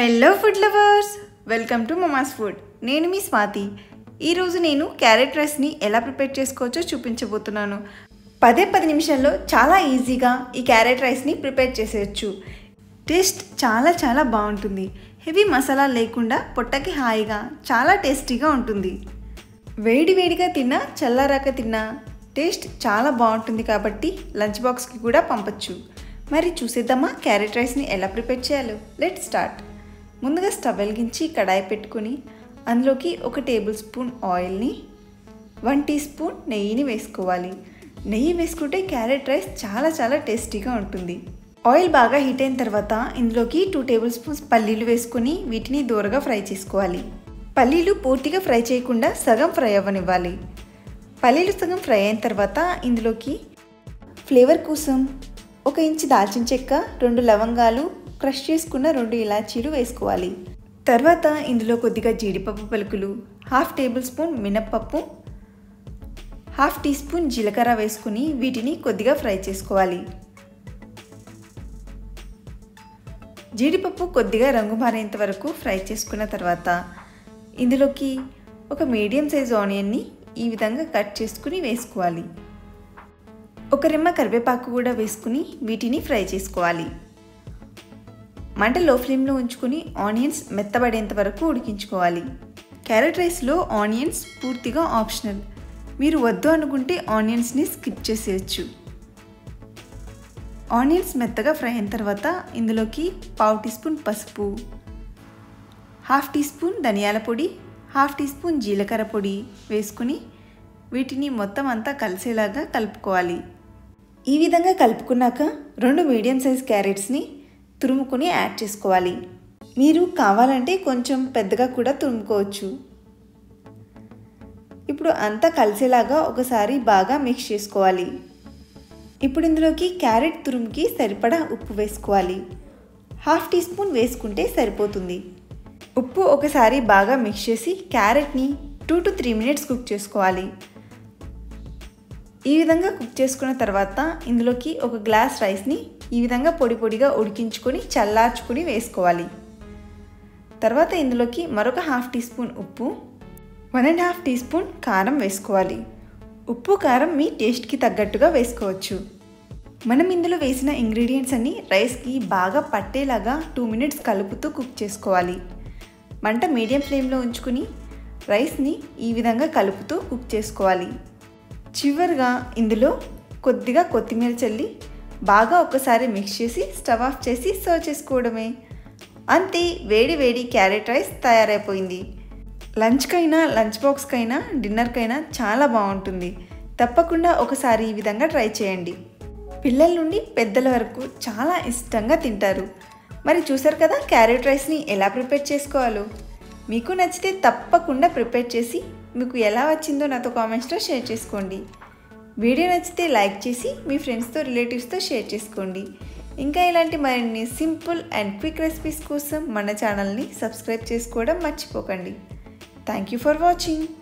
hello food lovers welcome to Mama's food నేను మీ స్వాతి ఈరోజు నేను క్యారెట్ రైస్ని ఎలా ప్రిపేర్ చేసుకోవచ్చో చూపించబోతున్నాను పదే పది నిమిషాల్లో చాలా ఈజీగా ఈ క్యారెట్ రైస్ని ప్రిపేర్ చేసేయచ్చు టేస్ట్ చాలా చాలా బాగుంటుంది హెవీ మసాలా లేకుండా పొట్టకి హాయిగా చాలా టేస్టీగా ఉంటుంది వేడి వేడిగా తిన్నా చల్లారాక తిన్నా టేస్ట్ చాలా బాగుంటుంది కాబట్టి లంచ్ బాక్స్కి కూడా పంపచ్చు మరి చూసేద్దామా క్యారెట్ రైస్ని ఎలా ప్రిపేర్ చేయాలో లెట్ స్టార్ట్ ముందుగా స్టవ్ వెలిగించి కడాయి పెట్టుకొని అందులోకి ఒక టేబుల్ స్పూన్ ఆయిల్ని వన్ టీ స్పూన్ నెయ్యిని వేసుకోవాలి నెయ్యి వేసుకుంటే క్యారెట్ రైస్ చాలా చాలా టేస్టీగా ఉంటుంది ఆయిల్ బాగా హీట్ అయిన తర్వాత ఇందులోకి టూ టేబుల్ స్పూన్స్ పల్లీలు వేసుకొని వీటిని దూరగా ఫ్రై చేసుకోవాలి పల్లీలు పూర్తిగా ఫ్రై చేయకుండా సగం ఫ్రై అవ్వనివ్వాలి పల్లీలు సగం ఫ్రై అయిన తర్వాత ఇందులోకి ఫ్లేవర్ కోసం ఒక ఇంచు దాల్చిన చెక్క రెండు లవంగాలు క్రష్ చేసుకున్న రెండు ఇలాచీలు వేసుకోవాలి తర్వాత ఇందులో కొద్దిగా జీడిపప్పు పలుకులు హాఫ్ టేబుల్ స్పూన్ మినప్పప్పు హాఫ్ టీ స్పూన్ జీలకర్ర వేసుకుని వీటిని కొద్దిగా ఫ్రై చేసుకోవాలి జీడిపప్పు కొద్దిగా రంగు మారేంత వరకు ఫ్రై చేసుకున్న తర్వాత ఇందులోకి ఒక మీడియం సైజ్ ఆనియన్ని ఈ విధంగా కట్ చేసుకుని వేసుకోవాలి ఒక రెమ్మ కరివేపాకు కూడా వేసుకుని వీటిని ఫ్రై చేసుకోవాలి మంట లో ఫ్లేమ్లో ఉంచుకొని ఆనియన్స్ మెత్తబడేంత వరకు ఉడికించుకోవాలి క్యారెట్ రైస్లో ఆనియన్స్ పూర్తిగా ఆప్షనల్ మీరు వద్దు అనుకుంటే ఆనియన్స్ని స్కిప్ చేసేయచ్చు ఆనియన్స్ మెత్తగా ఫ్రై అయిన తర్వాత ఇందులోకి పావు టీ స్పూన్ పసుపు హాఫ్ టీ స్పూన్ ధనియాల పొడి హాఫ్ టీ స్పూన్ జీలకర్ర పొడి వేసుకుని వీటిని మొత్తం అంతా కలిసేలాగా కలుపుకోవాలి ఈ విధంగా కలుపుకున్నాక రెండు మీడియం సైజ్ క్యారెట్స్ని తురుముకుని యాడ్ చేసుకోవాలి మీరు కావాలంటే కొంచెం పెద్దగా కూడా తురుముకోవచ్చు ఇప్పుడు అంతా కలిసేలాగా ఒకసారి బాగా మిక్స్ చేసుకోవాలి ఇప్పుడు ఇందులోకి క్యారెట్ తురుముకి సరిపడా ఉప్పు వేసుకోవాలి హాఫ్ టీ స్పూన్ వేసుకుంటే సరిపోతుంది ఉప్పు ఒకసారి బాగా మిక్స్ చేసి క్యారెట్ని two to three minutes cook చేసుకోవాలి ఈ విధంగా కుక్ చేసుకున్న తర్వాత ఇందులోకి ఒక గ్లాస్ రైస్ని ఈ విధంగా పొడి పొడిగా ఉడికించుకొని చల్లార్చుకొని వేసుకోవాలి తర్వాత ఇందులోకి మరొక హాఫ్ టీ స్పూన్ ఉప్పు one and half teaspoon కారం వేసుకోవాలి ఉప్పు కారం మీ టేస్ట్కి తగ్గట్టుగా వేసుకోవచ్చు మనం ఇందులో వేసిన ఇంగ్రీడియంట్స్ అన్ని రైస్కి బాగా పట్టేలాగా టూ మినిట్స్ కలుపుతూ కుక్ చేసుకోవాలి మంట మీడియం ఫ్లేమ్లో ఉంచుకుని రైస్ని ఈ విధంగా కలుపుతూ కుక్ చేసుకోవాలి చివరిగా ఇందులో కొద్దిగా కొత్తిమీర చల్లి బాగా ఒకసారి మిక్స్ చేసి స్టవ్ ఆఫ్ చేసి సర్వ్ చేసుకోవడమే అంతే వేడి వేడి క్యారెట్ రైస్ తయారైపోయింది లంచ్కైనా లంచ్ బాక్స్కైనా డిన్నర్కైనా చాలా బాగుంటుంది తప్పకుండా ఒకసారి ఈ విధంగా ట్రై చేయండి పిల్లల నుండి పెద్దల వరకు చాలా ఇష్టంగా తింటారు మరి చూసారు కదా క్యారెట్ రైస్ని ఎలా ప్రిపేర్ చేసుకోవాలో మీకు నచ్చితే తప్పకుండా ప్రిపేర్ చేసి మీకు ఎలా వచ్చిందో నాతో కామెంట్స్లో షేర్ చేసుకోండి వీడియో నచ్చితే లైక్ చేసి మీ ఫ్రెండ్స్తో రిలేటివ్స్తో షేర్ చేసుకోండి ఇంకా ఇలాంటి మరిన్ని సింపుల్ అండ్ క్విక్ రెసిపీస్ కోసం మన ఛానల్ని సబ్స్క్రైబ్ చేసుకోవడం మర్చిపోకండి థ్యాంక్ యూ ఫర్ వాచింగ్